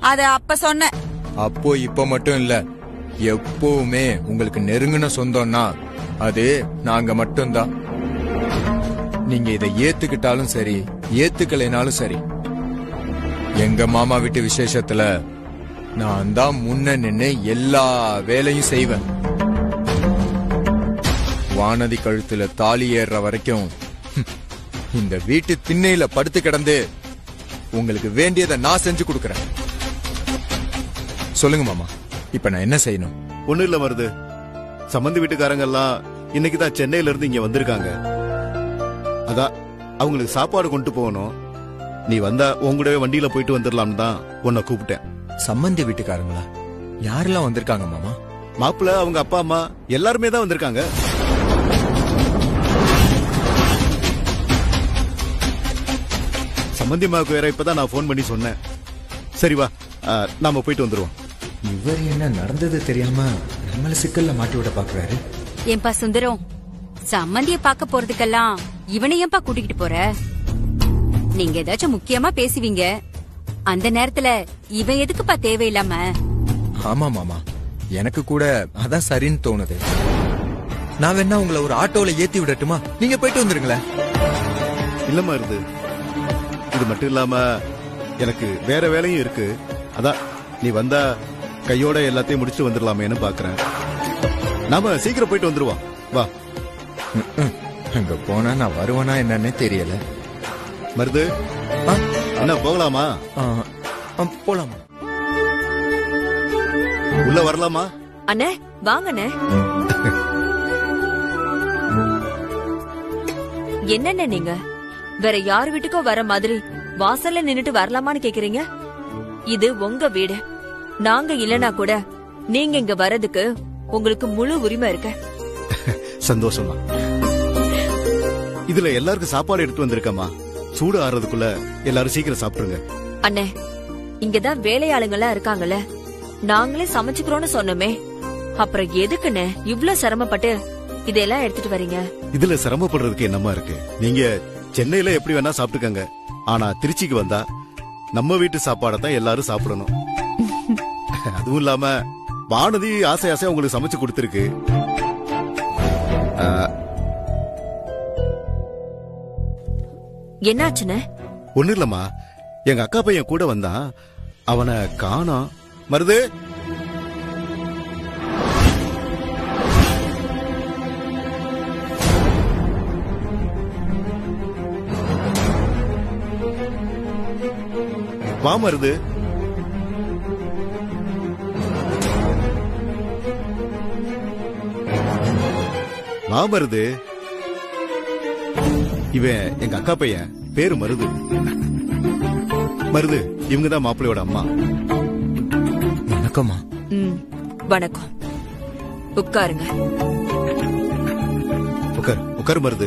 அத அப்ப சொன்னேன் அப்போ இப்ப மட்டும் இல்ல எப்பவுமே உங்களுக்கு நெருங்கின சொந்தம்னா அது நாங்க மட்டும்தான் நீங்க இதை ஏத்துக்கிட்டாலும் சரி ஏத்துக்கலைனாலும் சரி எங்க மாமா வீட்டு விசேஷத்துல நான் தான் முன்ன நின்னு எல்லா வேலையும் செய்வேன் வானதி கழுத்துல தாலி ஏறுற வரைக்கும் ஹம், இந்த வீட்டு திண்ணையில படுத்து கிடந்து உங்களுக்கு வேண்டியதை நான் செஞ்சு கொடுக்கறேன் சொல்லுங்க மாமா இப்ப நான் என்ன செய்யணும் ஒண்ணு இல்ல வருது சம்பந்தி வீட்டுக்காரங்க எல்லாம் இன்னைக்கு தான் சென்னையில இருந்து இங்க வந்திருக்காங்க அதான் அவங்களுக்கு சாப்பாடு கொண்டு போகணும் நீ வந்தா உன் கூடவே வண்டியில போயிட்டு வந்துடலாம்னு தான் உன்னை கூப்பிட்டேன் சம்பந்தி வீட்டுக்காரங்களா யாரெல்லாம் வந்திருக்காங்க மாமா மாப்பிள்ள அவங்க அப்பா அம்மா எல்லாருமே தான் வந்திருக்காங்க சம்பந்தி அம்மாவுக்கு வேற இப்பதான் நான் ஃபோன் பண்ணி சொன்னேன் சரி வா ஆ, நாம போயிட்டு வந்துருவோம் இவர் என்ன நடந்தது தெரியாம நம்மள சிக்கல்ல மாட்டி விட பாக்குறாரு ஏன்பா சுந்தரம் சம்மந்திய பார்க்க போறதுக்கெல்லாம் இவனை ஏன்பா கூட்டிக்கிட்டு போற நீங்க ஏதாச்சும் முக்கியமா பேசுவீங்க அந்த நேரத்துல இவன் எதுக்குப்பா தேவையில்லாம ஆமா மாமா எனக்கு கூட அதான் சரின்னு தோணுது நான் வேணா உங்களை ஒரு ஆட்டோல ஏத்தி விடட்டுமா நீங்க போயிட்டு வந்துருங்களேன் இல்லம்மா இருந்து இது மட்டும் இல்லாம எனக்கு வேற வேலையும் இருக்கு அதான் நீ வந்தா கையோட எல்லாத்தையும் முடிச்சுட்டு வந்துடலாமேன்னு பாக்குறேன் நாம சீக்கிரம் போயிட்டு வந்துருவோம் வா ம்ம். அங்க போனா நான் வருவேனா என்னன்னே தெரியல மருது ஆ, என்ன போகலாமா ஆ, ஆ, போலாமா உள்ள வரலாமா அண்ணே வாங்கண்ணே என்னண்ணே நீங்க வேற யார் வீட்டுக்கோ வர மாதிரி வாசல்ல நின்னுட்டு வரலாமான்னு கேக்குறீங்க இது உங்க வீடு நாங்க இல்லனா கூட நீங்க இங்க வர்றதுக்கு உங்களுக்கு முழு உரிமை இருக்கு சந்தோஷமா இதுல எல்லாருக்கும் சாப்பாடு எடுத்து வந்திருக்கமா சூடு ஆறதுக்குள்ள எல்லாரும் சீக்கிரம் சாப்பிடுங்க அண்ணே இங்கதான் வேலையாளுங்கெல்லாம் இருக்காங்கல்ல நாங்களே சமைச்சுக்கிறோம்னு சொன்னோமே அப்புறம் எதுக்குண்ணே இவ்ளோ சிரமப்பட்டு இதெல்லாம் எடுத்துட்டு வரீங்க இதுல சிரமப்படுறதுக்கு என்னமா இருக்கு நீங்க சென்னையில எப்படி வேணா சாப்பிட்டுக்கங்க ஆனா திருச்சிக்கு வந்தா நம்ம வீட்டு சாப்பாடை தான் எல்லாரும் சாப்பிடணும் அதுவும் இல்லாம வானதி ஆசை ஆசையா உங்களுக்கு சமைச்சு கொடுத்துருக்கு என்னாச்சுண்ணே ஒண்ணு இல்லம்மா எங்க அக்கா பையன் கூட வந்தான் அவனை காணோம் மருது வா மருது வா மருது இவன் எங்க அக்கா பையன் பேரு மருது மருது இவங்க தான் மாப்பிள்ளையோட அம்மா வணக்கம்மா ம் வணக்கம் உட்காருங்க உட்கார் உட்கார் மருது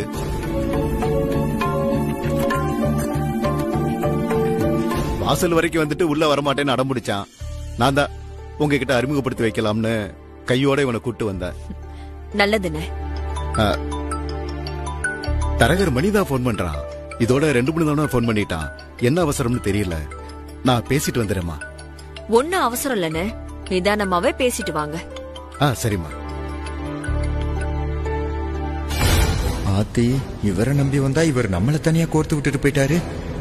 வாசல் வரைக்கும் வந்துட்டு உள்ள வரமாட்டேன்னு அடம் பிடிச்சான் நான் தான் உங்ககிட்ட அறிமுகப்படுத்தி வைக்கலாம்னு கையோட இவனை கூட்டு வந்தேன் நல்லதுண்ணே தரகர் மணி தான் ஃபோன் பண்றான் இதோட ரெண்டு மூணு தடவை ஃபோன் பண்ணிட்டான் என்ன அவசரம்னு தெரியல நான் பேசிட்டு வந்துடுறேம்மா ஒன்னும் அவசரம் இல்லைண்ணே நிதானமாவே பேசிட்டு வாங்க ஆ சரிம்மா ஆத்தி இவரை நம்பி வந்தா இவர் நம்மள தனியா கோர்த்து விட்டுட்டு போயிட்டாரு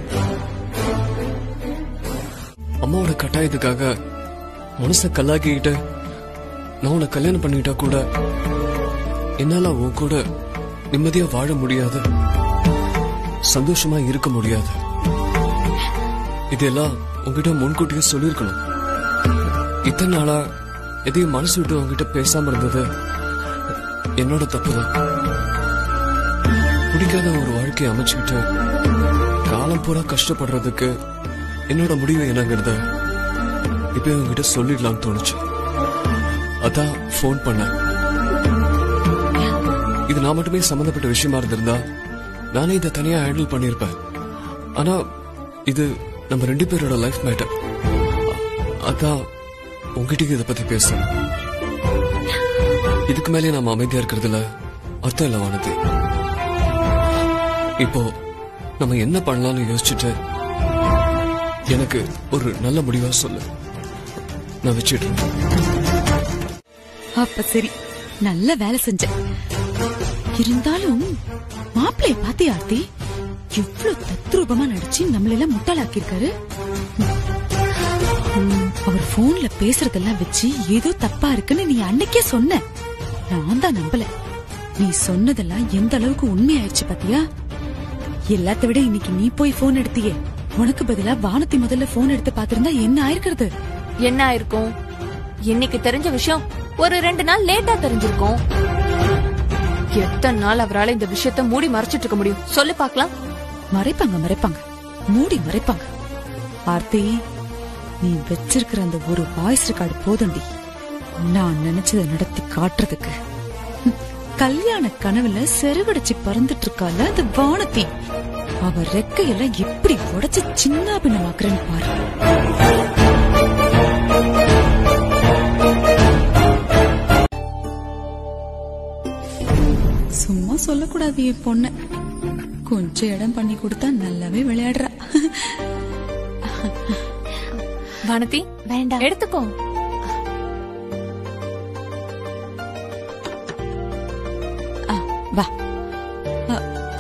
அம்மாவோட கட்டாயத்துக்காக மனச கல்லாக்கிக்கிட்டு நான் உன்னை கல்யாணம் பண்ணிக்கிட்டா கூட என்னால உன் கூட நிம்மதியா வாழ முடியாது சந்தோஷமா இருக்க முடியாது இதெல்லாம் உன்கிட்ட முன்கூட்டியே சொல்லியிருக்கணும் இத்தனை நாளா எதையும் மனசு விட்டு உன்கிட்ட பேசாம இருந்தது என்னோட தப்புதான் பிடிக்காத ஒரு வாழ்க்கையை அமைச்சுக்கிட்டு காலம் பூரா கஷ்டப்படுறதுக்கு என்னோட முடிவு என்னங்கிறத இப்ப உங்ககிட்ட சொல்லிடலாம்னு தோணுச்சு அதான் ஃபோன் பண்ணேன் இது நான் மட்டுமே சம்பந்தப்பட்ட விஷயமா இருந்திருந்தா நானே இதை தனியா ஹேண்டில் பண்ணியிருப்பேன் ஆனா இது நம்ம ரெண்டு பேரோட லைஃப் மேட்டர் அதான் உங்ககிட்ட இதை பத்தி பேசணும் இதுக்கு மேலே நாம அமைதியா இருக்கிறதுல அர்த்தம் இல்ல வானதி இப்போ நம்ம என்ன பண்ணலாம்னு யோசிச்சுட்டு எனக்கு ஒரு நல்ல முடிவா சொல்லு நான் வச்சிடுறேன் அப்ப சரி நல்ல வேலை செஞ்ச இருந்தாலும் மாப்பிளைய பாத்தி ஆர்த்தி எவ்வளவு தத்ரூபமா நடிச்சு நம்மள எல்லாம் முட்டாளாக்கியிருக்காரு ம், அவர் போன்ல பேசுறதெல்லாம் வச்சு ஏதோ தப்பா இருக்குன்னு நீ அன்னைக்கே சொன்ன நான் தான் நம்பல நீ சொன்னதெல்லாம் எந்த அளவுக்கு உண்மையாயிடுச்சு பாத்தியா எல்லாத்த விட இன்னைக்கு நீ போய் போன் எடுத்தியே உனக்கு பதிலா வானத்தி முதல்ல போன் எடுத்து பாத்திருந்தா என்ன ஆயிருக்கிறது என்ன ஆயிருக்கும் இன்னைக்கு தெரிஞ்ச விஷயம் ஒரு ரெண்டு நாள் லேட்டா தெரிஞ்சிருக்கும் எத்தனை நாள் அவரால இந்த விஷயத்த மூடி மறைச்சிட்டு இருக்க முடியும் சொல்லு பாக்கலாம் மறைப்பாங்க மறைப்பாங்க மூடி மறைப்பாங்க ஆர்த்தி நீ வச்சிருக்கிற அந்த ஒரு வாய்ஸ் ரெக்கார்டு போதும்டி நான் நினைச்சதை நடத்தி காட்டுறதுக்கு ஹம், கல்யாண கனவுல செருகடிச்சு பறந்துட்டு இருக்கால அந்த வானத்தி அவ ரெக்கையெல்லாம் எப்படி உடைச்சு சின்ன பின்னமாக்குறேன்னு பாரு சும்மா சொல்லக்கூடாது என் பொண்ணு கொஞ்சம் இடம் பண்ணி கொடுத்தா நல்லாவே விளையாடுறா வானதி வேண்டாம் எடுத்துக்கோ ஆ, வா ஆ,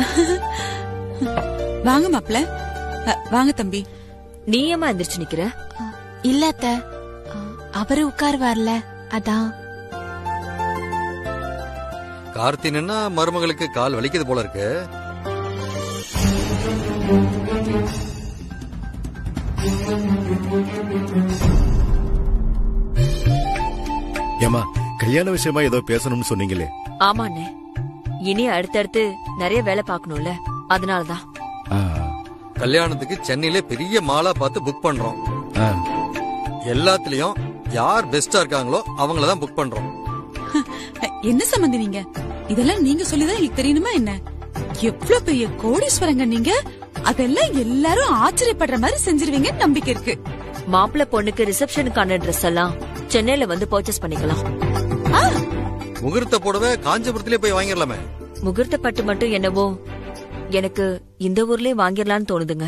வாங்க மாப்ள ஆ, வாங்க தம்பி நீ ஏமா எந்திரிச்சு நிக்கிற இல்ல அத்த அவரு உட்காருவார்ல அதான் கார்த்தினா மருமகளுக்கு கால் வலிக்குது போல இருக்கு ஏமா கல்யாண விஷயமா ஏதோ பேசணும்னு சொன்னீங்களே ஆமாண்ணே இனி அடுத்தடுத்து நிறைய வேலை பார்க்கணும்ல அதனாலதான் ஆ, கல்யாணத்துக்கு சென்னையில பெரிய மாலா பார்த்து புக் பண்றோம் ஆ. எல்லாத்துலயும் யார் பெஸ்டா இருக்காங்களோ அவங்கள தான் புக் பண்றோம் என்ன சம்பந்தி நீங்க இதெல்லாம் நீங்க சொல்லிதான் எனக்கு தெரியணுமா என்ன எவ்வளவு பெரிய கோடீஸ்வரங்க நீங்க அதெல்லாம் எல்லாரும் ஆச்சரியப்படுற மாதிரி செஞ்சிருவீங்க நம்பிக்கை இருக்கு மாப்பிள்ளை பொண்ணுக்கு ரிசப்ஷனுக்கான ட்ரெஸ் எல்லாம் சென்னையில வந்து பர்ச்சேஸ் பண்ணிக்கலாம் முகூர்த்த புடவை காஞ்சிபுரத்திலே போய் வாங்கிடலாமே முகூர்த்த பட்டு மட்டும் என்னவோ எனக்கு இந்த ஊர்லயே வாங்கிடலாம்னு தோணுதுங்க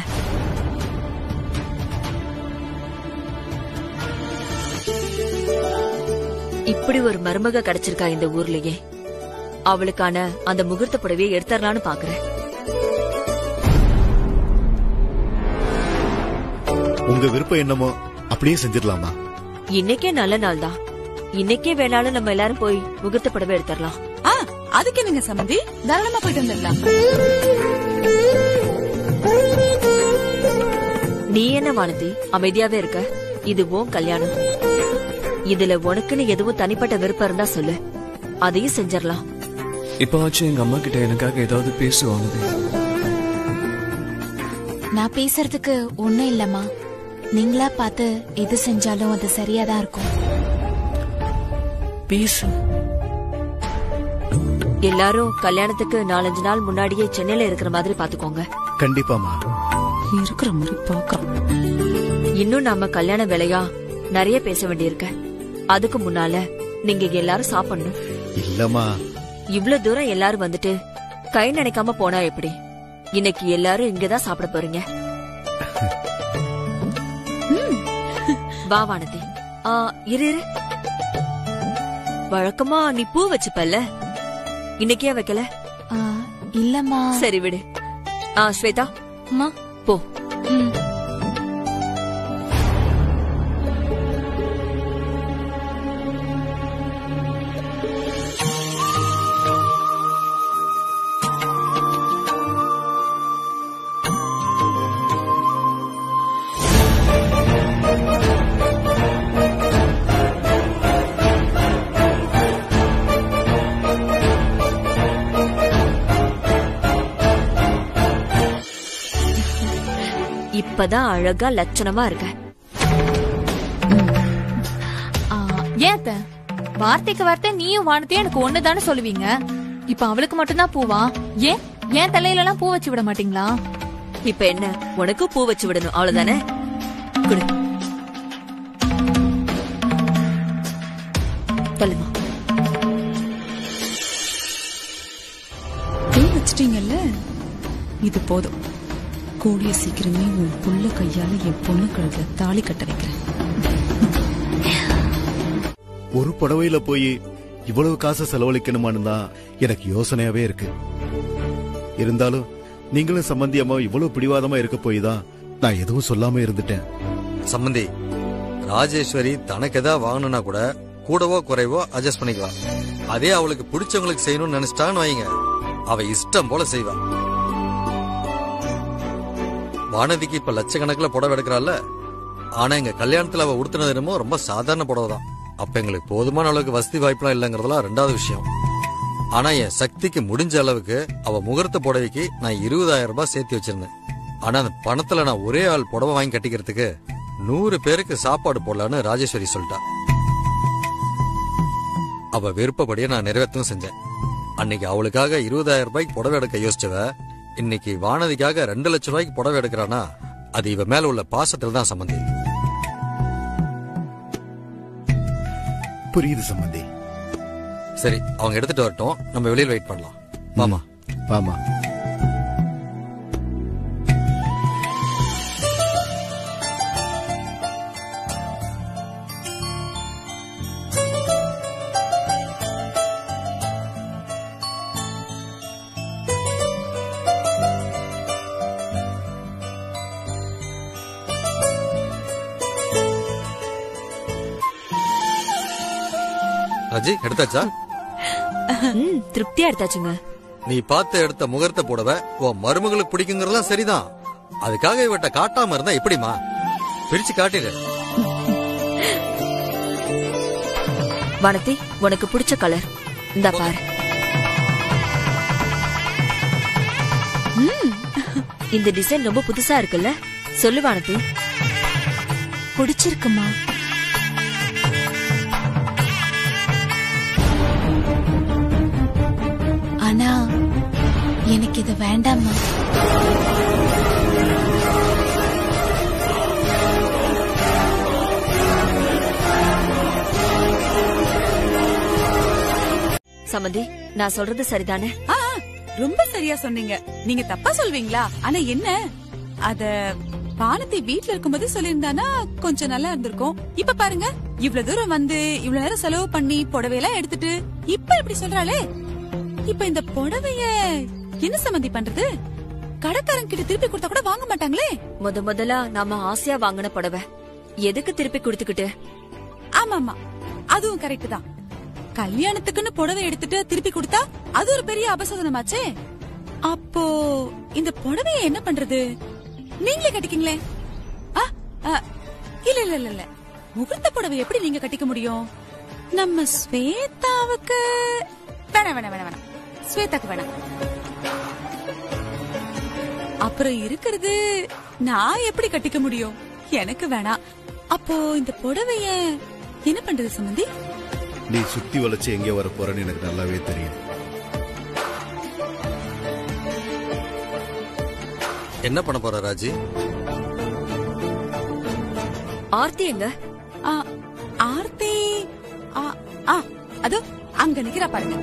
இப்படி ஒரு மருமக கிடைச்சிருக்கா இந்த ஊர்லயே அவளுக்கான அந்த முகூர்த்த புடவையை எடுத்துடலான்னு பாக்குறேன் உங்க விருப்பம் என்னமோ அப்படியே செஞ்சிடலாமா இன்னைக்கே நல்ல நாள் தான் இன்னைக்கே வேணாலும் நம்ம எல்லாரும் போய் முகூர்த்த புடவை எடுத்துடலாம் ஆ அதுக்கு என்னங்க சம்பந்தி தாராளமா போயிட்டு வந்துடலாம் நீ என்ன வானதி அமைதியாவே இருக்க இது உன் கல்யாணம் இதுல உனக்குன்னு எதுவும் தனிப்பட்ட விருப்பம் இருந்தா சொல்லு அதையும் செஞ்சிடலாம் இப்ப ஆச்சு எங்க அம்மா கிட்ட எனக்காக ஏதாவது பேசுவாங்க நான் பேசுறதுக்கு ஒண்ணும் இல்லம்மா நீங்களா பார்த்து எது செஞ்சாலும் அது சரியா தான் இருக்கும் பேசு எல்லாரும் கல்யாணத்துக்கு நாலஞ்சு நாள் முன்னாடியே சென்னையில இருக்கிற மாதிரி பாத்துக்கோங்க கண்டிப்பாமா இருக்கிற மாதிரி பாக்குறோம் இன்னும் நாம கல்யாண வேலையா நிறைய பேச வேண்டியிருக்கு அதுக்கு முன்னால நீங்க எல்லாரும் சாப்பிடணும் இல்லம்மா இவ்ளோ தூரம் எல்லாரும் வந்துட்டு கை நினைக்காம போனா எப்படி இன்னைக்கு எல்லாரும் இங்கதான் சாப்பிட போறீங்க வா வானதி ஆ, இரு இரு வழக்கமா நீ பூ வச்சுப்பல்ல இன்னைக்கே வைக்கல ஆ, இல்லம்மா சரி விடு ஆ ஸ்வேதா அம்மா போ ம். இப்பதான் அழகா லட்சணமா இருக்க ஆ, ஏன் அத்தை? வார்த்தைக்கு வார்த்தை நீயும் வானத்தையும் எனக்கு ஒண்ணுதானே சொல்லுவீங்க இப்ப அவளுக்கு மட்டும்தான் பூவா ஏன் ஏன் தலையில எல்லாம் பூ வச்சு விட மாட்டீங்களா இப்ப என்ன உனக்கு பூ வச்சு விடணும் அவ்வளவுதானே குடு சொல்லுமா பூ வச்சிட்டீங்கல்ல இது போதும் கூடிய சீக்கிரமே உன் புள்ள கையால என் பொண்ணு கழுத்துல தாலி கட்ட வைக்கிறேன் ஒரு புடவையில போய் இவ்வளவு காசை செலவழிக்கணுமான்னு தான் எனக்கு யோசனையாவே இருக்கு இருந்தாலும் நீங்களும் சம்பந்தியம்மா இவ்வளவு பிடிவாதமா இருக்க போய் தான் நான் எதுவும் சொல்லாம இருந்துட்டேன் சம்பந்தி ராஜேஸ்வரி தனக்கு எதாவது வாங்கணும்னா கூட கூடவோ குறைவோ அட்ஜஸ்ட் பண்ணிக்குவா அதே அவளுக்கு பிடிச்சவங்களுக்கு செய்யணும்னு நினைச்சிட்டான்னு வைங்க அவ இஷ்டம் போல செய்வா வானதிக்கு இப்ப லட்சக்கணக்கில் புடவை எடுக்கிறாள்ல ஆனா எங்க கல்யாணத்துல அவ உடுத்தினது என்னமோ ரொம்ப சாதாரண புடவை தான் அப்ப எங்களுக்கு போதுமான அளவுக்கு வசதி வாய்ப்புலாம் இல்லைங்கிறதுலாம் ரெண்டாவது விஷயம் ஆனா என் சக்திக்கு முடிஞ்ச அளவுக்கு அவ முகூர்த்த புடவைக்கு நான் இருபதாயிரம் ரூபாய் சேர்த்து வச்சிருந்தேன் ஆனா அந்த பணத்துல நான் ஒரே ஆள் புடவை வாங்கி கட்டிக்கிறதுக்கு நூறு பேருக்கு சாப்பாடு போடலான்னு ராஜேஸ்வரி சொல்லிட்டா அவ விருப்பப்படியே நான் நிறைவேற்றவும் செஞ்சேன் அன்னைக்கு அவளுக்காக இருபதாயிரம் ரூபாய்க்கு புடவை எடுக்க யோசிச்சவ இன்னைக்கு வானதிக்காக ரெண்டு லட்சம் ரூபாய்க்கு புடவை எடுக்கிறானா அது இவ மேல உள்ள பாசத்தில் தான் சம்பந்தி புரியுது சம்பந்தி சரி அவங்க எடுத்துட்டு வரட்டும் நம்ம வெளியில் வெயிட் பண்ணலாம் மாமா ஆமா ரஜி எடுத்தாச்சா ம், திருப்தியா எடுத்தாச்சுங்க நீ பார்த்து எடுத்த முகூர்த்த புடவை உன் மருமகளுக்கு பிடிக்குங்கிறதெல்லாம் சரிதான் அதுக்காக இவட்ட காட்டாம இருந்தா எப்படிமா பிரிச்சு காட்டிடு வானதி உனக்கு பிடிச்ச கலர் இந்தா பாரு ம், இந்த டிசைன் ரொம்ப புதுசா இருக்குல்ல சொல்லு வானதி பிடிச்சிருக்குமா ஆனா எனக்கு இது வேண்டாம்மா சமந்தி நான் சொல்றது சரிதானே ஆ, ரொம்ப சரியா சொன்னீங்க நீங்க தப்பா சொல்வீங்களா ஆனா என்ன அத பானத்தை வீட்ல இருக்கும்போது சொல்லியிருந்தானா கொஞ்சம் நல்லா இருந்திருக்கும் இப்ப பாருங்க இவ்வளவு தூரம் வந்து இவ்வளவு நேரம் செலவு பண்ணி புடவையெல்லாம் எடுத்துட்டு இப்ப இப்படி சொல்றாளே இப்ப இந்த புடவைய என்ன சம்மந்தி பண்றது கடைக்காரங்க கிட்ட திருப்பி கொடுத்தா கூட வாங்க மாட்டாங்களே முத முதலா நாம ஆசையா வாங்கின புடவை எதுக்கு திருப்பி கொடுத்துக்கிட்டு ஆமா ஆமா அதுவும் கரெக்ட் தான் கல்யாணத்துக்குன்னு புடவை எடுத்துட்டு திருப்பி கொடுத்தா அது ஒரு பெரிய அபசகுனமாச்சே அப்போ இந்த புடவைய என்ன பண்றது நீங்களே கட்டிக்கீங்களே ஆ, ஆ, இல்ல இல்ல இல்ல இல்ல முகூர்த்த புடவை எப்படி நீங்க கட்டிக்க முடியும் நம்ம ஸ்வேதாவுக்கு வேணாம் வேணாம் வேணாம் வேணாம் ஸ்வேதாக்கு வேணாம் அப்புறம் இருக்கிறது நான் எப்படி கட்டிக்க முடியும் எனக்கு வேணாம் அப்போ இந்த புடவைய என்ன பண்றது சம்பந்தி நீ சுத்தி வளைச்சு எங்க வர போறேன்னு எனக்கு நல்லாவே தெரியும் என்ன பண்ண போற ராஜி ஆர்த்தி எங்க ஆ, ஆர்த்தி ஆ, ஆ, அதோ அங்க நிக்கிறா பாருங்க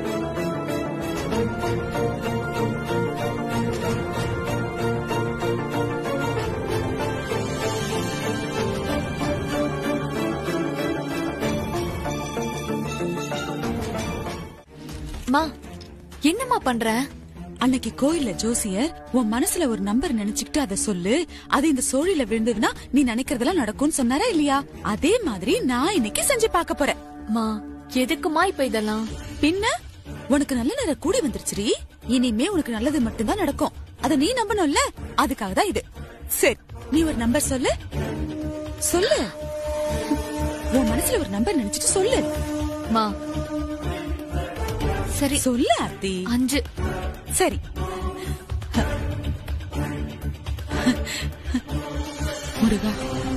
மா என்னம்மா பண்ற அன்னைக்கு கோயில்ல ஜோசியர் உன் மனசுல ஒரு நம்பர் நினைச்சுக்கிட்டு அதை சொல்லு அது இந்த சோழில விழுந்ததுன்னா நீ நினைக்கிறதெல்லாம் நடக்கும்னு சொன்னாரா இல்லையா அதே மாதிரி நான் இன்னைக்கு செஞ்சு பார்க்க போறேன் மா எதுக்குமா இப்ப இதெல்லாம் பின்ன உனக்கு நல்ல நேரம் கூடி வந்துருச்சுடி இனிமே உனக்கு நல்லது மட்டும்தான் நடக்கும் அத நீ நம்பணும்ல அதுக்காக தான் இது சரி நீ ஒரு நம்பர் சொல்லு சொல்லு உன் மனசுல ஒரு நம்பர் நினைச்சிட்டு சொல்லு மா சரி சொல்லு ஆர்த்தி அஞ்சு சரி முருகா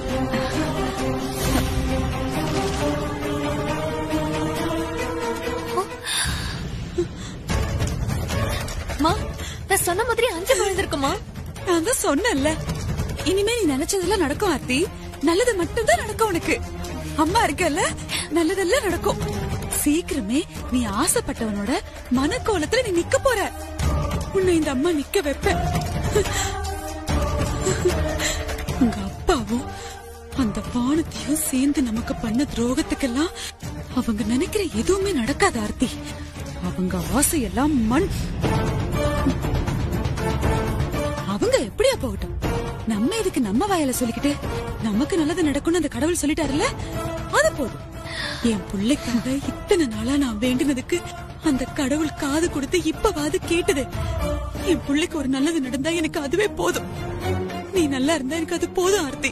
மா நான் சொன்ன மாதிரி அஞ்சு விழுந்திருக்குமா நான் தான் சொன்னேன்ல இனிமே நீ நினைச்சதெல்லாம் நடக்கும் ஆர்த்தி நல்லது மட்டும்தான் நடக்கும் உனக்கு அம்மா இருக்கல்ல நல்லதெல்லாம் நடக்கும் சீக்கிரமே நீ ஆசைப்பட்டவனோட மனக்கோலத்துல நீ நிக்க போற உன்னை இந்த அம்மா நிக்க வைப்ப உங்க அப்பாவும் அந்த வானத்தையும் சேர்ந்து நமக்கு பண்ண துரோகத்துக்கெல்லாம் அவங்க நினைக்கிற எதுவுமே நடக்காது ஆர்த்தி அவங்க ஆசையெல்லாம் மண் அவங்க எப்படியா போகட்டும் நம்ம இதுக்கு நம்ம வாயால சொல்லிக்கிட்டு நமக்கு நல்லது நடக்கும்னு அந்த கடவுள் சொல்லிட்டாருல்ல அது போதும் என் பிள்ளைக்காக இத்தனை நாளா நான் வேண்டினதுக்கு அந்த கடவுள் காது கொடுத்து இப்பவாது கேட்டது என் பிள்ளைக்கு ஒரு நல்லது நடந்தா எனக்கு அதுவே போதும் நீ நல்லா இருந்தா எனக்கு அது போதும் ஆர்த்தி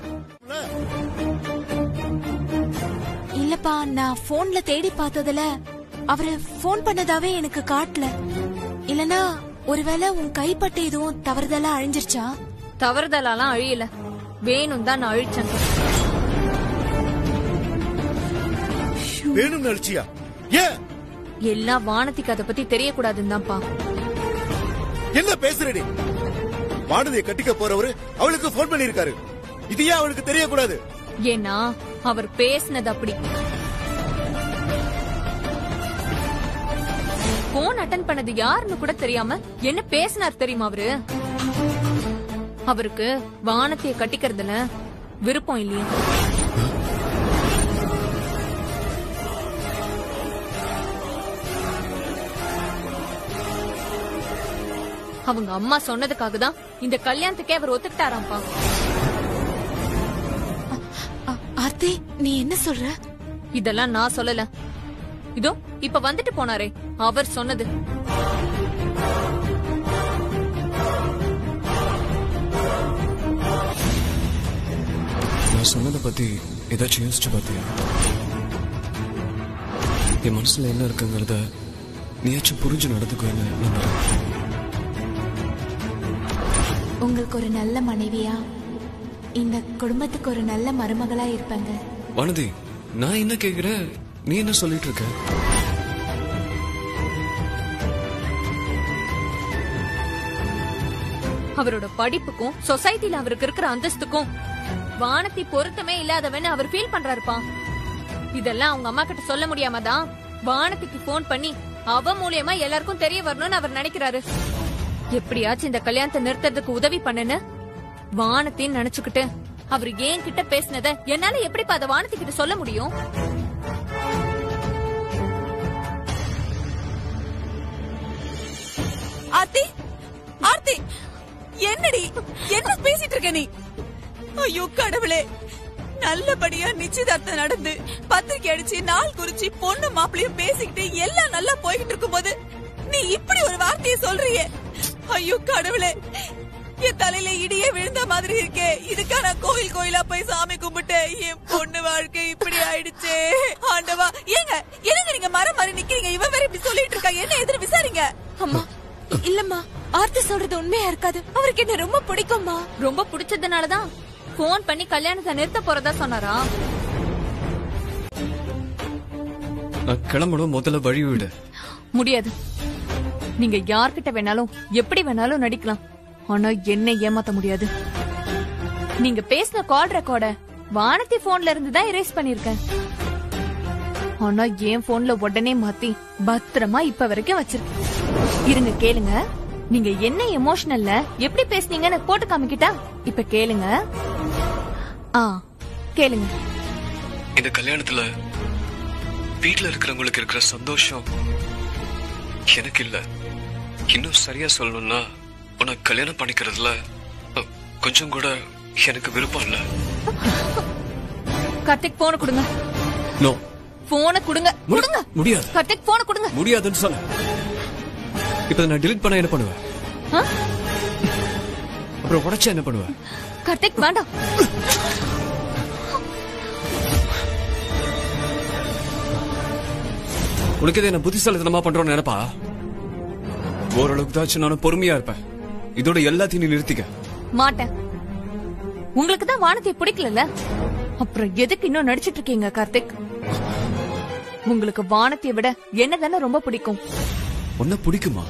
இல்லப்பா நான் போன்ல தேடி பார்த்ததுல அவரு போன் பண்ணதாவே எனக்கு காட்டல இல்லனா ஒருவேளை உன் கைப்பட்டு எதுவும் தவறுதலா அழிஞ்சிருச்சா தவறுதலாலாம் அழியல வேணும் தான் நான் அழிச்சேன் வேணும்னு அழிச்சியா ஏன் எல்லாம் வானத்திக்கு அதை பத்தி தெரியக்கூடாதுன்னு தான்ப்பா என்ன பேசுறடி வானதியை கட்டிக்க போறவரு அவளுக்கு போன் பண்ணிருக்காரு இது ஏன் அவளுக்கு தெரியக்கூடாது ஏன்னா அவர் பேசினது அப்படி போன் அட்டன் பண்ணது யாருன்னு கூட தெரியாம என்ன பேசினார் தெரியுமா அவரு அவருக்கு வானத்தைய கட்டிக்கிறதுல விருப்பம் இல்லையா அவங்க அம்மா சொன்னதுக்காக தான் இந்த கல்யாணத்துக்கே அவர் ஒத்துக்கிட்டாராம்ப்பா அ- ஆர்த்தி நீ என்ன சொல்ற இதெல்லாம் நான் சொல்லல இதோ இப்ப வந்துட்டு போனாரே அவர் சொன்னது நான் சொன்னதை பத்தி ஏதாச்சும் யோசிச்சு பார்த்தியா என் மனசுல என்ன இருக்குங்கிறத நீயாச்சும் புரிஞ்சு நடந்துக்குவேன்னு நம்புறேன் உங்களுக்கு ஒரு நல்ல மனைவியா இந்த குடும்பத்துக்கு ஒரு நல்ல மருமகளா இருப்பாங்க வானதி நான் என்ன கேக்குறேன் நீ என்ன சொல்லிட்டு இருக்க அவரோட படிப்புக்கும் சொசைட்டில அவருக்கு இருக்கிற அந்தஸ்துக்கும் வானத்தை பொருத்தமே இல்லாதவன்னு அவர் ஃபீல் பண்றாருப்பா இதெல்லாம் அவங்க அம்மா கிட்ட சொல்ல முடியாம தான் வானத்துக்கு ஃபோன் பண்ணி அவ மூலியமா எல்லாருக்கும் தெரிய வரணும்னு அவர் நினைக்கிறாரு எப்படியாச்சும் இந்த கல்யாணத்தை நிறுத்தறதுக்கு உதவி பண்ணுன்னு வானத்தின்னு நினைச்சுக்கிட்டு அவர் ஏன் கிட்ட பேசினத என்னால எப்படிப்பா அதை வானத்துக்கிட்ட சொல்ல முடியும் ஆர்த்தி ஆர்த்தி என்னடி என்ன பேசிட்டு இருக்க நீ ஐயோ கடவுளே நல்லபடியா நிச்சயதார்த்தம் நடந்து பத்திரிக்கை அடிச்சு நாள் குறிச்சு பொண்ணு மாப்பிளையும் பேசிக்கிட்டு எல்லாம் நல்லா போய்கிட்டு இருக்கும்போது நீ இப்படி ஒரு வார்த்தையை சொல்றியே ஐயோ கடவுளே என் தலையில இடியே விழுந்த மாதிரி இருக்கே இதுக்கா நான் கோயில் கோயிலா போய் சாமி கும்பிட்டேன் என் பொண்ணு வாழ்க்கை இப்படி ஆயிடுச்சே ஆண்டவா ஏங்க என்னங்க நீங்க மரம் மாதிரி நிக்கிறீங்க இவ வேற இப்படி சொல்லிட்டு இருக்கா என்ன எதிர விசாரிங்க அம்மா இல்லம்மா ஆர்த்தி சொல்றது உண்மையா இருக்காது அவருக்கு என்ன ரொம்ப பிடிக்கும்மா ரொம்ப பிடிச்சதுனாலதான் ஃபோன் பண்ணி கல்யாணத்தை நிறுத்த போறதா சொன்னாரா நான் கிளம்பணும் முதல்ல வழி விடு முடியாது நீங்க யார்கிட்ட வேணாலும் எப்படி வேணாலும் நடிக்கலாம் ஆனா என்ன ஏமாத்த முடியாது நீங்க பேசின கால் ரெக்கார்ட வானத்தி போன்ல இருந்து தான் erase பண்ணிருக்கேன் ஆனா என் போன்ல உடனே மாத்தி பத்திரமா இப்ப வரைக்கும் வச்சிருக்கேன் இருங்க கேளுங்க நீங்க என்ன எமோஷனல்ல எப்படி பேசுனீங்கன்னு போட்டு காமிக்கிட்டா இப்ப கேளுங்க ஆ கேளுங்க இந்த கல்யாணத்துல வீட்ல இருக்கிறவங்களுக்கு இருக்கிற சந்தோஷம் எனக்கு இல்ல இன்னும் சரியா சொல்லணும்னா உன்னை கல்யாணம் பண்ணிக்கிறதுல அ, கொஞ்சம் கூட எனக்கு விருப்பம் இல்ல கார்த்திக் போன கொடுங்க நோ போன கொடுங்க கொடுங்க முடியாது கார்த்திக் போன கொடுங்க முடியாதுன்னு சொல்ல இப்ப இதை நான் delete பண்ண என்ன பண்ணுவேன் ஆ? அப்புறம் உடைச்சா என்ன பண்ணுவேன் கார்த்திக் வேண்டாம் உனக்கு இதை என்ன புத்திசாலித்தனமா பண்றோம்னு நினைப்பா ஓரளவுக்கு தாச்சும் நானும் பொறுமையா இருப்பேன் இதோட எல்லாத்தையும் நீ நிறுத்திக்க மாட்டேன் உங்களுக்கு தான் வானத்தை பிடிக்கல அப்புறம் எதுக்கு இன்னும் நடிச்சிட்டு இருக்கீங்க கார்த்திக் உங்களுக்கு வானத்தை விட என்ன தானே ரொம்ப பிடிக்கும் உன்னை பிடிக்குமா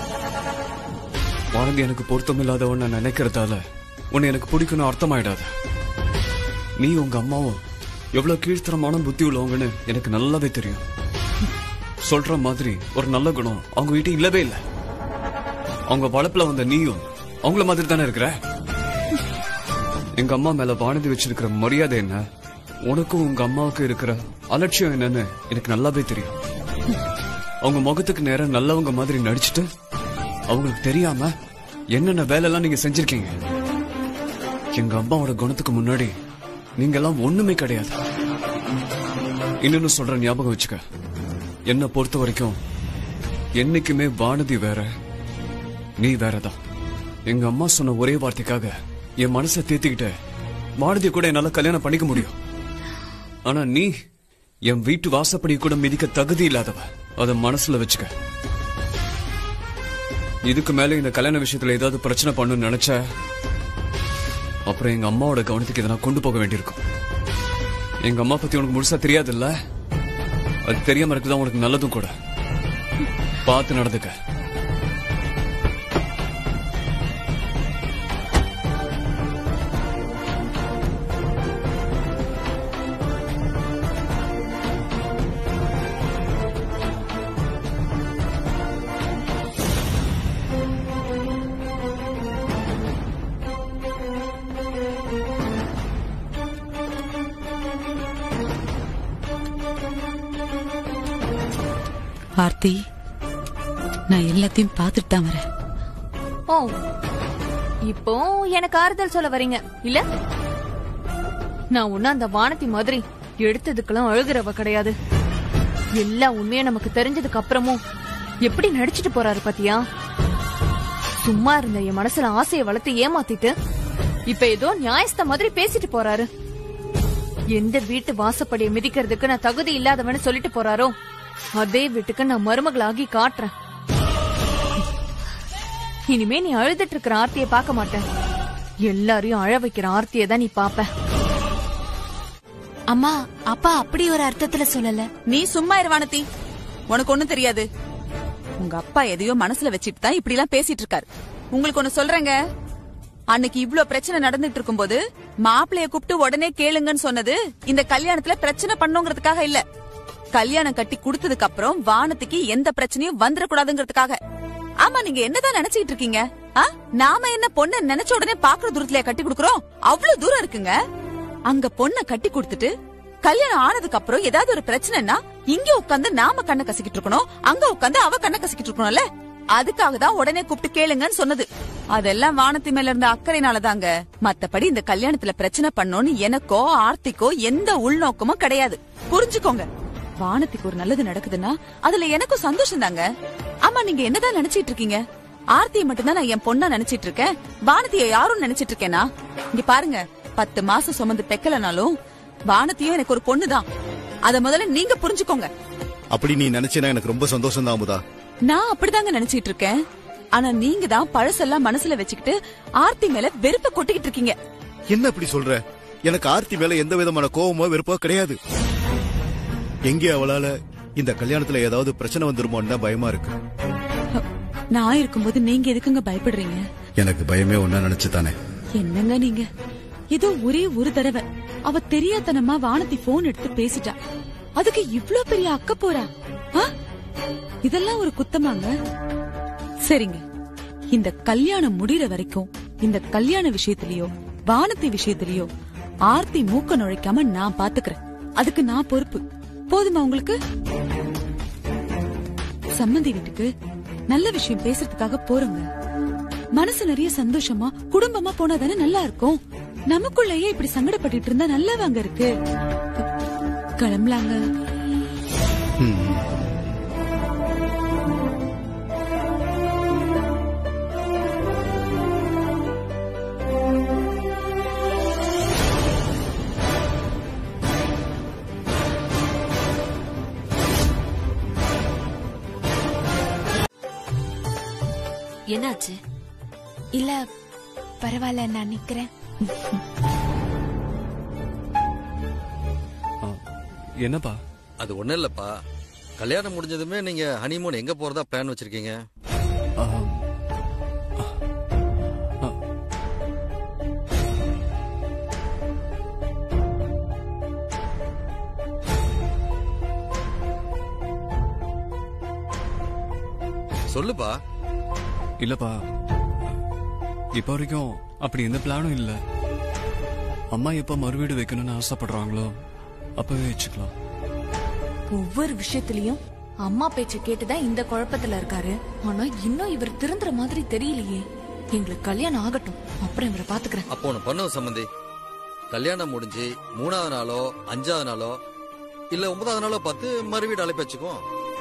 வானதி எனக்கு பொருத்தமில்லாத உன்னை நினைக்கிறதால உன்னை எனக்கு பிடிக்கணும் அர்த்தமாயிடாது நீ உங்க அம்மாவும் எவ்வளவு கீழ்த்தரமான புத்தி உள்ளவங்கன்னு எனக்கு நல்லாவே தெரியும் சொல்ற மாதிரி ஒரு நல்ல குணம் அவங்க வீட்டு இல்லவே இல்லை அவங்க வளப்புல வந்த நீயும் அவங்கள மாதிரி தானே இருக்கிற எங்க அம்மா மேல வானதி வச்சிருக்கிற மரியாதை என்ன உனக்கும் உங்க அம்மாவுக்கும் இருக்கிற அலட்சியம் என்னன்னு எனக்கு நல்லாவே தெரியும் அவங்க முகத்துக்கு நேரம் நல்லவங்க மாதிரி நடிச்சிட்டு அவங்களுக்கு தெரியாம என்னென்ன வேலையெல்லாம் நீங்க செஞ்சிருக்கீங்க எங்க அம்மாவோட குணத்துக்கு முன்னாடி நீங்க எல்லாம் ஒண்ணுமே கிடையாது இன்னொன்னு சொல்ற ஞாபகம் வச்சுக்க என்ன பொறுத்த வரைக்கும் என்னைக்குமே வானதி வேற நீ வேறதான் எங்க அம்மா சொன்ன ஒரே வார்த்தைக்காக என் மனசை தேத்திக்கிட்ட வானதி கூட என்னால கல்யாணம் பண்ணிக்க முடியும் ஆனா நீ என் வீட்டு வாசப்படி கூட மிதிக்க தகுதி இல்லாதவ அத மனசுல வச்சுக்க இதுக்கு மேல இந்த கல்யாண விஷயத்துல ஏதாவது பிரச்சனை பண்ணணும்னு நினைச்ச அப்புறம் எங்க அம்மாவோட கவனத்துக்கு இதை நான் கொண்டு போக வேண்டியிருக்கும் எங்க அம்மா பத்தி உனக்கு முழுசா தெரியாதுல்ல அது தெரியாம இருக்குதான் உனக்கு நல்லதும் கூட பார்த்து நடந்துக்க ஆர்த்தி நான் எல்லாத்தையும் பார்த்துட்டு தான் வரேன் ஓ இப்போ எனக்கு ஆறுதல் சொல்ல வரீங்க இல்ல நான் ஒன்னும் அந்த வானத்தி மாதிரி எடுத்ததுக்கெல்லாம் அழுகிறவ கிடையாது எல்லா உண்மையும் நமக்கு தெரிஞ்சதுக்கு அப்புறமும் எப்படி நடிச்சிட்டு போறாரு பாத்தியா சும்மா இருந்த என் மனசுல ஆசையை வளர்த்து ஏமாத்திட்டு இப்ப ஏதோ நியாயஸ்த மாதிரி பேசிட்டு போறாரு எந்த வீட்டு வாசப்படியை மிதிக்கிறதுக்கு நான் தகுதி இல்லாதவன்னு சொல்லிட்டு போறாரோ அதே வீட்டுக்கு நான் மருமகளாகி காட்டுறேன் இனிமே நீ அழுதுட்டு இருக்கிற ஆர்த்திய பார்க்க மாட்டேன் எல்லாரையும் அழ வைக்கிற ஆர்த்திய தான் நீ பாப்ப அம்மா அப்பா அப்படி ஒரு அர்த்தத்துல சொல்லல நீ சும்மா இரு வானதி உனக்கு ஒண்ணும் தெரியாது உங்க அப்பா எதையோ மனசுல வச்சிட்டு தான் இப்படி எல்லாம் பேசிட்டு இருக்காரு உங்களுக்கு ஒண்ணு சொல்றேங்க அன்னைக்கு இவ்ளோ பிரச்சனை நடந்துட்டு இருக்கும்போது மாப்பிளைய கூப்பிட்டு உடனே கேளுங்கன்னு சொன்னது இந்த கல்யாணத்துல பிரச்சனை பண்ணுங்கிறதுக்காக இல்ல கல்யாணம் கட்டி கொடுத்ததுக்கு அப்புறம் வானத்துக்கு எந்த பிரச்சனையும் வந்துடக்கூடாதுங்கிறதுக்காக ஆமா நீங்க என்னதான் நினைச்சிட்டு இருக்கீங்க ஆ? நாம என்ன பொண்ண நினைச்ச உடனே பாக்குற தூரத்துல கட்டி கொடுக்கறோம் அவ்வளவு தூரம் இருக்குங்க அங்க பொண்ண கட்டி கொடுத்துட்டு கல்யாணம் ஆனதுக்கு அப்புறம் ஏதாவது ஒரு பிரச்சனைனா இங்க உட்காந்து நாம கண்ணை கசிக்கிட்டு இருக்கணும் அங்க உட்காந்து அவ கண்ணை கசிக்கிட்டு இருக்கணும்ல அதுக்காக தான் உடனே கூப்பிட்டு கேளுங்கன்னு சொன்னது அதெல்லாம் வானத்தி மேல இருந்த அக்கறைனாலதாங்க மத்தபடி இந்த கல்யாணத்துல பிரச்சனை பண்ணோன்னு எனக்கோ ஆர்த்திக்கோ எந்த உள்நோக்கமும் கிடையாது புரிஞ்சுக்கோங்க வானத்துக்கு ஒரு நல்லது நடக்குதுன்னா அதுல எனக்கும் சந்தோஷம் தாங்க ஆமா நீங்க என்னதான் நினைச்சிட்டு இருக்கீங்க ஆர்த்தியை மட்டும்தான் நான் என் பொண்ணா நினைச்சிட்டு இருக்கேன் வானத்திய யாரும் நினைச்சிட்டு இருக்கேனா இங்க பாருங்க பத்து மாசம் சுமந்து பெக்கலனாலும் வானத்தியும் எனக்கு ஒரு பொண்ணுதான் அத முதல்ல நீங்க புரிஞ்சுக்கோங்க அப்படி நீ நினைச்சேன்னா எனக்கு ரொம்ப சந்தோஷம் தான் அமுதா நான் அப்படிதாங்க நினைச்சிட்டு இருக்கேன் ஆனா நீங்க தான் பழசெல்லாம் மனசுல வச்சுக்கிட்டு ஆர்த்தி மேல வெறுப்ப கொட்டிக்கிட்டு இருக்கீங்க என்ன இப்படி சொல்ற எனக்கு ஆர்த்தி மேல எந்த விதமான கோவமோ வெறுப்போ கிடையாது எங்கே அவளால இந்த கல்யாணத்துல ஏதாவது பிரச்சனை வந்துருமோன்னு தான் பயமா இருக்கு நான் இருக்கும்போது நீங்க எதுக்குங்க பயப்படுறீங்க எனக்கு பயமே ஒன்னா நினைச்சுதானே என்னங்க நீங்க ஏதோ ஒரே ஒரு தடவை அவ தெரியாதனமா வானத்தி போன் எடுத்து பேசிட்டா அதுக்கு இவ்ளோ பெரிய அக்க போறா ஆ? இதெல்லாம் ஒரு குத்தமாங்க சரிங்க இந்த கல்யாணம் முடியற வரைக்கும் இந்த கல்யாண விஷயத்திலயோ வானத்தி விஷயத்திலயோ ஆர்த்தி மூக்க நுழைக்காம நான் பாத்துக்கிறேன் அதுக்கு நான் பொறுப்பு போதுமா உங்களுக்கு சம்மந்தி வீட்டுக்கு நல்ல விஷயம் பேசுறதுக்காக போறோங்க மனசு நிறைய சந்தோஷமா குடும்பமா போனா தானே நல்லா இருக்கும் நமக்குள்ளேயே இப்படி சங்கடப்பட்டுட்டு இருந்தா நல்லாவாங்க இருக்கு கிளம்பலாங்க ம். என்னாச்சு இல்ல பரவாயில்ல நான் நிக்கிறேன் ஆ, என்னப்பா அது ஒண்ணும் இல்லப்பா கல்யாணம் முடிஞ்சதுமே நீங்க ஹனிமூன் எங்க போறதா பிளான் வச்சிருக்கீங்க ஆ, ஆ, சொல்லுப்பா இல்லப்பா இப்ப வரைக்கும் அப்படி எந்த பிளானும் இல்ல அம்மா எப்ப மறுவீடு வைக்கணும்னு ஆசைப்படுறாங்களோ அப்பவே வச்சுக்கலாம் ஒவ்வொரு விஷயத்திலயும் அம்மா பேச்ச கேட்டுதான் இந்த குழப்பத்துல இருக்காரு ஆனா இன்னும் இவர் திருந்துற மாதிரி தெரியலையே எங்களுக்கு கல்யாணம் ஆகட்டும் அப்புறம் இவரை பாத்துக்கிறேன் அப்போ ஒண்ணு பண்ணுவோம் சம்பந்தி கல்யாணம் முடிஞ்சு மூணாவது நாளோ அஞ்சாவது நாளோ இல்ல ஒன்பதாவது நாளோ பார்த்து மறுவீடு அழைப்பு வச்சுக்குவோம்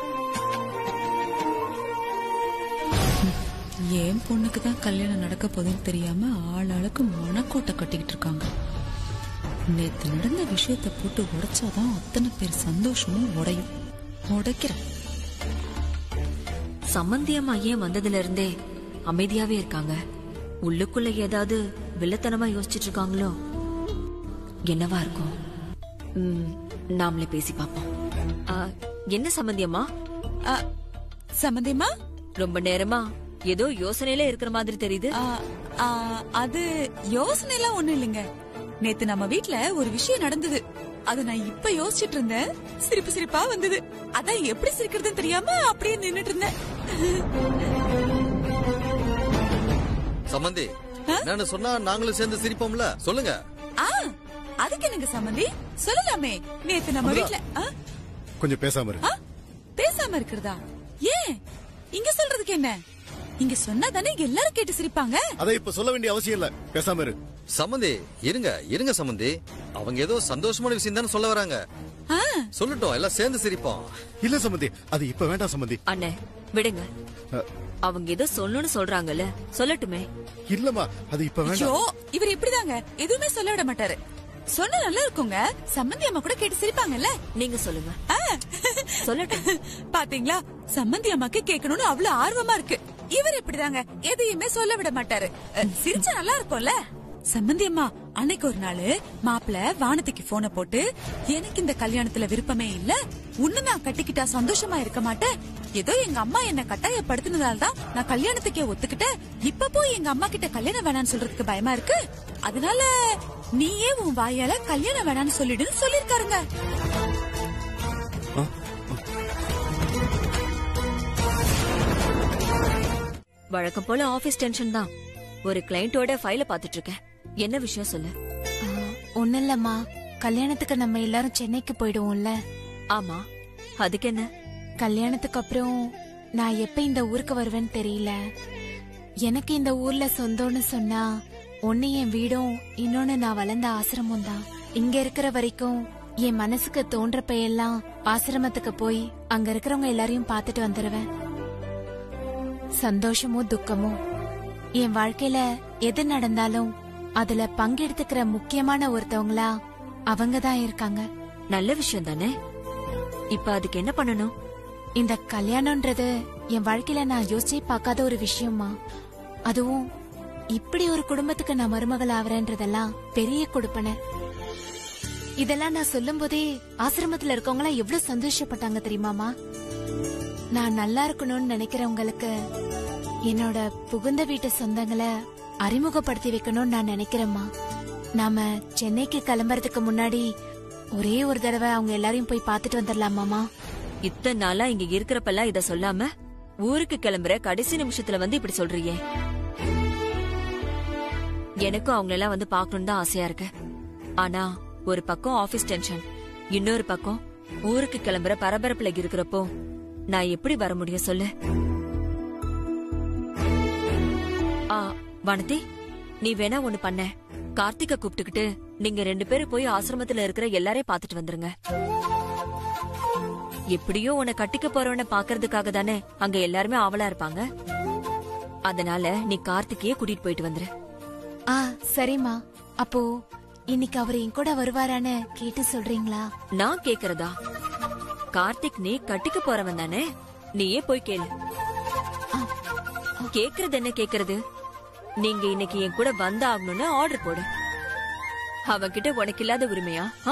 என் பொண்ணுக்கு தான் கல்யாணம் நடக்க போகுதுன்னு தெரியாம ஆள் ஆளுக்கு மனக்கோட்டை கட்டிக்கிட்டு இருக்காங்க நேத்து நடந்த விஷயத்த போட்டு உடைச்சாதான் அத்தனை பேர் சந்தோஷமும் உடையும் உடைக்கிறேன் சம்மந்தியம்மா ஏன் வந்ததுல இருந்தே அமைதியாவே இருக்காங்க உள்ளுக்குள்ள ஏதாவது வில்லத்தனமா யோசிச்சுட்டு இருக்காங்களோ என்னவா இருக்கும் ம், நாமளே பேசி பார்ப்போம் ஆ, என்ன சம்மந்தியம்மா ஆ, சம்மந்தியம்மா ரொம்ப நேரமா ஏதோ யோசனையில இருக்கிற மாதிரி தெரியுது ஆ, ஆ, அது யோசனை எல்லாம் ஒண்ணும் இல்லைங்க நேத்து நம்ம வீட்ல ஒரு விஷயம் நடந்தது அத நான் இப்ப யோசிச்சுட்டு இருந்தேன் சிரிப்பு சிரிப்பா வந்தது அதான் எப்படி சிரிக்கிறதுன்னு தெரியாம அப்படியே நின்னுட்டு இருந்தேன் சம்பந்தி என்னன்னு சொன்னா நாங்களும் சேர்ந்து சிரிப்போம்ல சொல்லுங்க ஆ அதுக்கு என்னங்க சம்மந்தி சொல்லலாமே நேத்து நம்ம அமுதா. வீட்ல ஆ, கொஞ்சம் பேசாம இரு ஆ, பேசாம இருக்கிறதா ஏன் இங்க சொல்றதுக்கு என்ன இங்க சொன்னா தானே எல்லாரும் கேட்டு சிரிப்பாங்க அதை இப்ப சொல்ல வேண்டிய அவசியம் இல்ல பேசாம இரு சம்பந்தி இருங்க இருங்க சம்பந்தி அவங்க ஏதோ சந்தோஷமான விஷயம் தானே சொல்ல வராங்க ஆ, சொல்லட்டும் எல்லாம் சேர்ந்து சிரிப்போம் இல்ல சம்பந்தி அது இப்ப வேண்டாம் சம்பந்தி அண்ணே விடுங்க அ, அவங்க ஏதோ சொல்லணும்னு சொல்றாங்கல்ல சொல்லட்டுமே இல்லம்மா அது இப்ப ஐயோ வேண்டாம் இவர் இப்படிதாங்க எதுவுமே சொல்ல விட மாட்டாரு சொன்னா நல்லா இருக்குங்க சம்மந்தி அம்மா கூட கேட்டு சிரிப்பாங்கல்ல நீங்க சொல்லுங்க ஆ. சொல்லட்டும் பாத்தீங்களா சம்மந்தி அம்மாக்கு கேட்கணும்னு அவ்வளவு ஆர்வமா இருக்கு இவர் இப்படிதாங்க எதையுமே சொல்ல விட மாட்டாரு அஹ், சிரிச்சா நல்லா இருக்கும்ல சம்மந்தி அம்மா அன்னைக்கு ஒரு நாள் மாப்பிள வானத்துக்கு போன போட்டு எனக்கு இந்த கல்யாணத்துல விருப்பமே இல்ல உன்ன நான் கட்டிக்கிட்டா சந்தோஷமா இருக்க மாட்டேன் ஏதோ எங்க அம்மா என்ன கட்டாயப்படுத்தினதால தான் நான் கல்யாணத்துக்கே ஒத்துக்கிட்டேன் இப்ப போய் எங்க அம்மா கிட்ட கல்யாணம் வேணாம்னு சொல்றதுக்கு பயமா இருக்கு அதனால நீயே உன் வாயால கல்யாணம் வேணாம்னு சொல்லிடுன்னு சொல்லிருக்காருங்க வழக்கம் போல ஆபீஸ் டென்ஷன் தான் ஒரு கிளையண்டோட ஃபைல பாத்துட்டு இருக்கேன் என்ன விஷயம் சொல்லு ஒண்ணு இல்லம்மா கல்யாணத்துக்கு நம்ம எல்லாரும் சென்னைக்கு போயிடுவோம்ல ஆமா அதுக்கு என்ன கல்யாணத்துக்கு அப்புறம் நான் எப்ப இந்த ஊருக்கு வருவேன்னு தெரியல எனக்கு இந்த ஊர்ல சொந்தம்னு சொன்னா ஒண்ணு என் வீடும் இன்னொன்னு நான் வளர்ந்த ஆசிரமம் தான் இங்க இருக்கிற வரைக்கும் என் மனசுக்கு தோன்றப்ப எல்லாம் ஆசிரமத்துக்கு போய் அங்க இருக்கிறவங்க எல்லாரையும் பார்த்துட்டு வந்துருவேன் சந்தோஷமோ துக்கமோ என் வாழ்க்கையில எது நடந்தாலும் அதுல பங்கெடுத்துக்கிற முக்கியமான ஒருத்தவங்களா அவங்க தான் இருக்காங்க நல்ல விஷயம் தானே இப்ப அதுக்கு என்ன பண்ணணும் இந்த கல்யாணம்ன்றது என் வாழ்க்கையில நான் யோசிச்சே பார்க்காத ஒரு விஷயமா அதுவும் இப்படி ஒரு குடும்பத்துக்கு நான் மருமகள் ஆவறேன்றதெல்லாம் பெரிய கொடுப்பனை இதெல்லாம் நான் சொல்லும் போதே ஆசிரமத்துல இருக்கவங்க எல்லாம் எவ்வளவு சந்தோஷப்பட்டாங்க தெரியுமாமா நான் நல்லா இருக்கணும்னு நினைக்கிறவங்களுக்கு என்னோட புகுந்த வீட்டு சொந்தங்களை அறிமுகப்படுத்தி வைக்கணும்னு நான் நினைக்கிறேம்மா நாம சென்னைக்கு கிளம்புறதுக்கு முன்னாடி ஒரே ஒரு தடவை அவங்க எல்லாரையும் போய் பார்த்துட்டு வந்துடலாமாமா இத்தனை நாளா இங்க இருக்கிறப்பெல்லாம் இத சொல்லாம ஊருக்கு கிளம்புற கடைசி நிமிஷத்துல வந்து இப்படி சொல்றியே எனக்கும் அவங்கள எல்லாம் வந்து பார்க்கணும்னு தான் ஆசையா இருக்கு ஆனா ஒரு பக்கம் ஆபீஸ் டென்ஷன் இன்னொரு பக்கம் ஊருக்கு கிளம்புற பரபரப்புல இருக்கிறப்போ நான் எப்படி வர முடியும் சொல்லு ஆ வனதி நீ வேணா ஒண்ணு பண்ண கார்த்திக கூப்பிட்டுக்கிட்டு நீங்க ரெண்டு பேரும் போய் ஆசிரமத்துல இருக்கிற எல்லாரையும் பாத்துட்டு வந்துருங்க எப்படியோ உன்னை கட்டிக்க போறவன பாக்குறதுக்காக தானே அங்க எல்லாருமே ஆவலா இருப்பாங்க அதனால நீ கார்த்திகையே கூட்டிட்டு போயிட்டு வந்துரு ஆ சரிம்மா அப்போ இன்னைக்கு அவர் என் கூட வருவாரான்னு கேட்டு சொல்றீங்களா நான் கேக்குறதா கார்த்திக் நீ கட்டிக்க போறவன் தானே நீயே போய் கேளு கேக்குறது என்ன கேக்குறது நீங்க இன்னைக்கு என் கூட வந்தாகணும்னு ஆர்டர் போடு அவன்கிட்ட உனக்கு இல்லாத உரிமையா ஆ?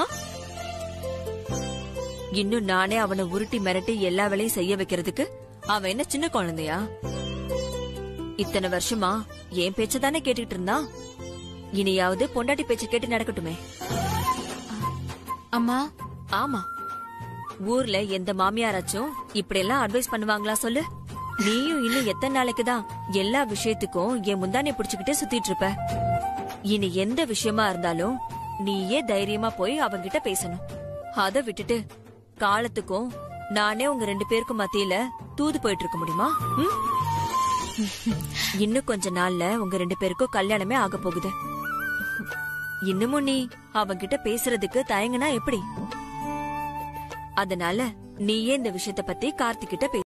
இன்னும் நானே அவனை உருட்டி மிரட்டி எல்லா வேலையும் செய்ய வைக்கிறதுக்கு அவன் என்ன சின்ன குழந்தையா இத்தனை வருஷமா என் பேச்ச தானே கேட்டுட்டு இருந்தான் இனியாவது பொண்டாட்டி பேச்ச கேட்டு நடக்கட்டுமே அம்மா ஆமா ஊர்ல எந்த மாமியாராச்சும் இப்படி எல்லாம் அட்வைஸ் பண்ணுவாங்களா சொல்லு நீயும் இன்னும் எத்தனை நாளைக்கு தான் எல்லா விஷயத்துக்கும் என் முந்தானே புடிச்சுக்கிட்டே சுத்திட்டு இருப்ப இனி எந்த விஷயமா இருந்தாலும் நீயே தைரியமா போய் அவங்கிட்ட பேசணும் அத விட்டுட்டு காலத்துக்கும் நானே உங்க ரெண்டு பேருக்கும் மத்தியில தூது போயிட்டு இருக்க முடியுமா ம்? இன்னும் கொஞ்ச நாள்ல உங்க ரெண்டு பேருக்கும் கல்யாணமே ஆக போகுது இன்னமும் நீ அவன்கிட்ட பேசுறதுக்கு தயங்குனா எப்படி அதனால நீயே இந்த விஷயத்த பத்தி கார்த்திகிட்ட பேசு